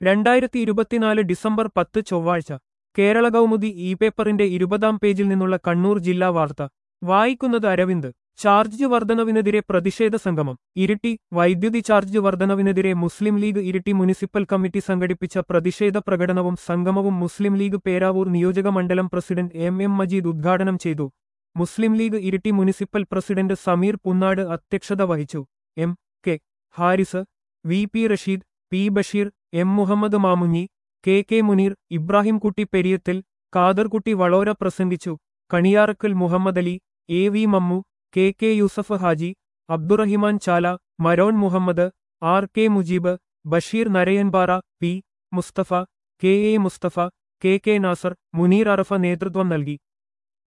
രണ്ടായിരത്തി ഇരുപത്തിനാല് ഡിസംബർ പത്ത് ചൊവ്വാഴ്ച കേരള കൗമുദി ഇ പേപ്പറിന്റെ ഇരുപതാം പേജിൽ നിന്നുള്ള കണ്ണൂർ ജില്ലാ വാർത്ത വായിക്കുന്നത് അരവിന്ദ് ചാർജ് വർധനവിനെതിരെ പ്രതിഷേധ സംഗമം ഇരിട്ടി വൈദ്യുതി ചാർജ് വർധനവിനെതിരെ മുസ്ലിം ലീഗ് ഇരിട്ടി മുനിസിപ്പൽ കമ്മിറ്റി സംഘടിപ്പിച്ച പ്രതിഷേധ പ്രകടനവും സംഗമവും മുസ്ലിം ലീഗ് പേരാവൂർ നിയോജക മണ്ഡലം പ്രസിഡന്റ് എം എം മജീദ് ഉദ്ഘാടനം ചെയ്തു മുസ്ലിം ലീഗ് ഇരിട്ടി മുനിസിപ്പൽ പ്രസിഡന്റ് സമീർ പുന്നാട് അധ്യക്ഷത വഹിച്ചു M K Haris V P Rasheed P Basheer M Muhammad Mamunji K K Muneer Ibrahimkutty Periyathil Kaderkutty Valora പ്രസംഗിച്ചു Kaniyarakkal Muhammad Ali A V Mammu K K Yusuf Haji Abdurahiman Chala Maron Muhammad R K Mujeeb Basheer Narayanpara P Mustafa K A Mustafa K K Nasar Muneer Arafa നേതൃത്വം നൽകി